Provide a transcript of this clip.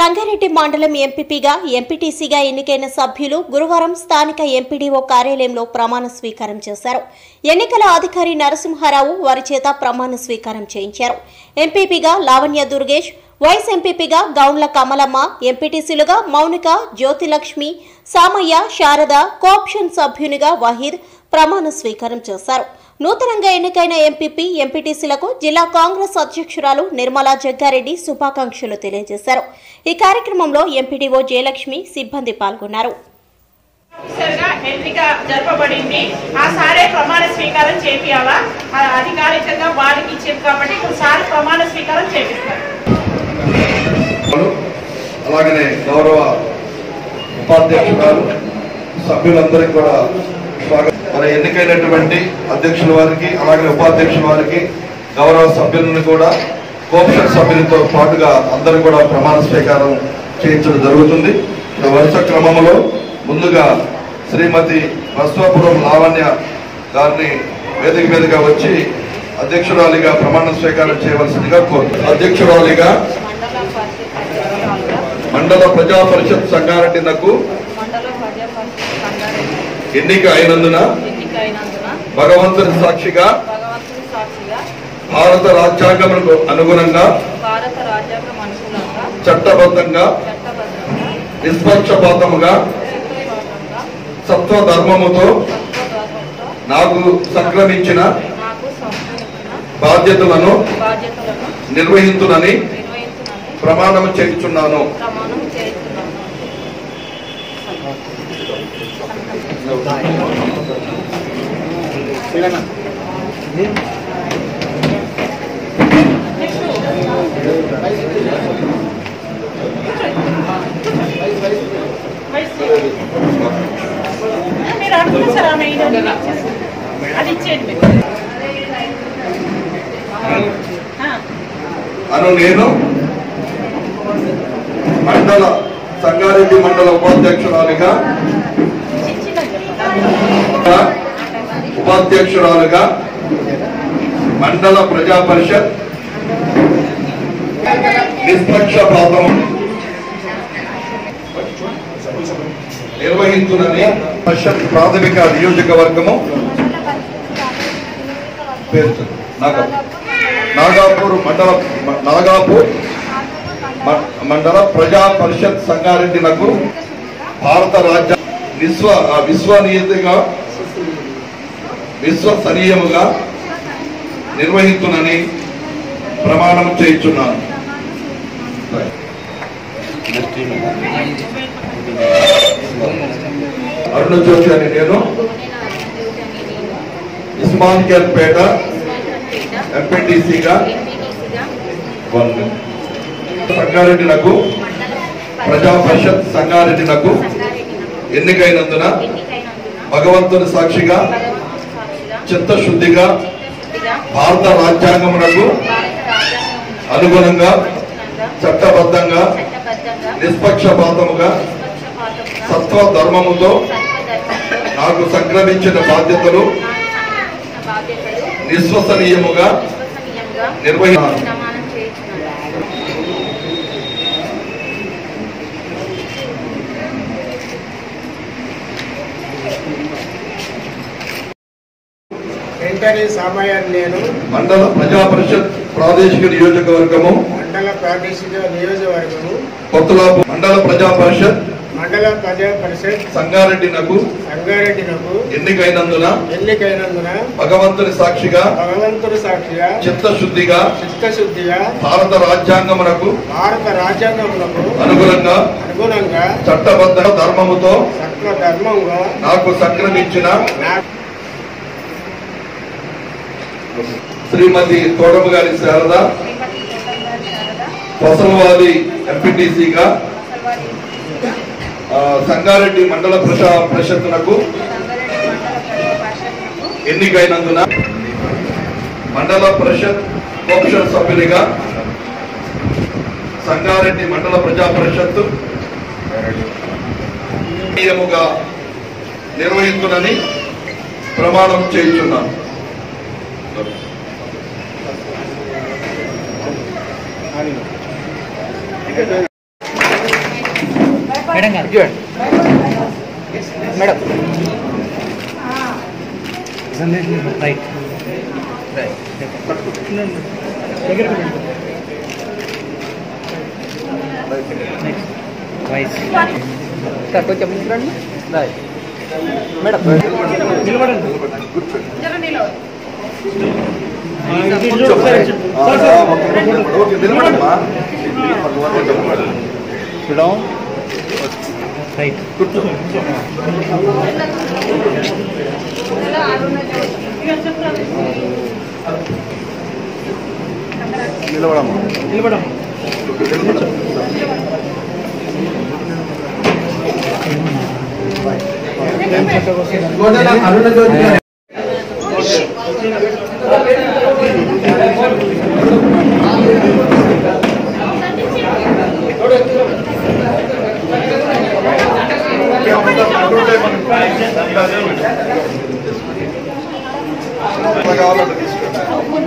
సంగారెడ్డి మండలం ఎంపీపీగా ఎంపీటీసీగా ఎన్నికైన సభ్యులు గురువారం స్థానిక ఎంపీడీఓ కార్యాలయంలో ప్రమాణ స్వీకారం చేశారు ఎన్నికల అధికారి నరసింహారావు వారి చేత ప్రమాణ స్వీకారం చేయించారు ఎంపీపీగా లావణ్య దుర్గేష్ వైస్ ఎంపీపీగా గౌండ్ల కమలమ్మ ఎంపీటీసీలుగా మౌనిక జ్యోతిలక్ష్మి సామయ్య శారద కోఆప్షన్ సభ్యునిగా వహీద్ ప్రమాణ స్వీకారం చేశారు నూతనంగా ఎన్నికైన ఎంపీపీ ఎంపీటీసీలకు జిల్లా కాంగ్రెస్ అధ్యక్షురాలు నిర్మలా జగ్గారెడ్డి శుభాకాంక్షలు తెలియజేశారు ఈ కార్యక్రమంలో ఎంపీడీఓ జయలక్ష్మి సిబ్బంది పాల్గొన్నారు ఆఫీసర్గా ఎన్నిక జరపబడింది ఆ సారే ప్రమాణ స్వీకారం చేపియాలా ఆ అధికారికంగా వారికి ఇచ్చేది కాబట్టి ఇప్పుడు సార్ ప్రమాణ స్వీకారం చేపిస్తారు అలాగనే గౌరవ ఉపాధ్యక్షురాలు సభ్యులందరికీ కూడా స్వాగతం మన ఎన్నికైనటువంటి అధ్యక్షుల వారికి అలాగే ఉపాధ్యక్షుల వారికి గౌరవ సభ్యులను కూడా కోపషన్ సభ్యులతో పాటుగా అందరూ కూడా ప్రమాణ స్వీకారం చేయించడం జరుగుతుంది ఈ వరుస క్రమంలో ముందుగా శ్రీమతి బస్వాపురం లావణ్య గారిని వేదిక మీదుగా వచ్చి అధ్యక్షురాలిగా ప్రమాణ స్వీకారం చేయవలసిందిగా కోరుతున్నాను అధ్యక్షురాలిగా మండల ప్రజా పరిషత్ సంగారెడ్డినకు మండల ప్రజా పరిషత్ సంగారెడ్డి ఎన్నిక అయినందున ఎన్నికైనందున భగవంతుని సాక్షిగా భగవంతుని సాక్షిగా భారత రాజ్యాంగములకు అనుగుణంగా భారత రాజ్యాంగం అనుకూలంగా చట్టబద్ధంగా చట్టబద్ధంగా నిష్పక్షపాతముగా చిత్తపాతంగా సత్వ ధర్మముతో తత్వధర్మంతో నాకు సంక్రమించిన నాకు సంబంధించిన బాధ్యతలను బాధ్యతలను నిర్వహించునని నిర్వహించునని ప్రమాణం చేయుచున్నాను ప్రమాణం చేస్తున్నాను మీరు అనుకున్న సార్ ఆమె ఈరోజు అది ఇచ్చేయండి మీరు. ఆ. అను నేను మండల సంగారెడ్డి మండల ఉపాధ్యక్షురాలిగా ఉపాధ్యక్షురాలుగా మండల ప్రజా పరిషత్ నిష్పక్షపాతం నిర్వహించునని పరిషత్ ప్రాథమిక నియోజకవర్గము పేరు చెప్పు. నాగ- నాగాపూర్ మండల మ- నాగాపూర్ మ- మండల ప్రజా పరిషత్ సంగారెడ్డిలకు భారత రాజ్య విశ్వ ఆ విశ్వనీయతగా విశ్వసనీయముగా నిర్వహించునని ప్రమాణం చేయించున్నాను అరుణ జోషి అని నేను ఇస్మానియల్ పేట ఎంపీటీసీగా వన్ సంగారెడ్డినకు ప్రజా పరిషత్ సంగారెడ్డినకు ఎన్నికైనందున భగవంతుని సాక్షిగా చిత్తశుద్ధిగా భారత రాజ్యాంగమునకు అనుగుణంగా చట్టబద్ధంగా నిష్పక్షపాతముగా సత్వ ధర్మముతో నాకు సంక్రమించిన బాధ్యతలు విశ్వసనీయముగా నిర్వహి ప్రమాణం చేయించున్నాను వెంటనే సామయ్య నేను మండల ప్రజా పరిషత్ ప్రాదేశిక నియోజకవర్గము మండల ప్రాదేశిక నియోజకవర్గము కొత్తలాపు మండల ప్రజా పరిషత్ మండల ప్రజా పరిషత్ సంగారెడ్డినకు సంగారెడ్డినకు ఎన్నికైనందున ఎన్నికైనందున భగవంతుని సాక్షిగా భగవంతుడు సాక్షిగా చిత్తశుద్ధిగా చిత్తశుద్ధిగా భారత రాజ్యాంగమునకు భారత రాజ్యాంగములకు అనుగుణంగా అనుగుణంగా చట్టబద్ధ ధర్మముతో సత్వ ధర్మంగా నాకు సంక్రమించిన నా శ్రీమతి తోడమ గారి శారద ఫసల్వాది ఎంపీటీసీగా ఆ, సంగారెడ్డి మండల ప్రజా పరిషత్తునకు ఎన్నికైనందున మండల పరిషత్ కోపషన్ సభ్యునిగా సంగారెడ్డి మండల ప్రజా పరిషత్తు నియముగా నిర్వహించునని ప్రమాణం చేయించున్నాను చూడండి మేడం రైట్ రైట్ సార్ కొంచెం ముందుకు రండి రైట్ మేడం నిలబడండి జర నిలవ. ఓకే, నిలబడమ్మా. డౌన్ రైట్ నిలబడమ్మా నిలబడం ఎలా కావాలంటే తీసుకోండి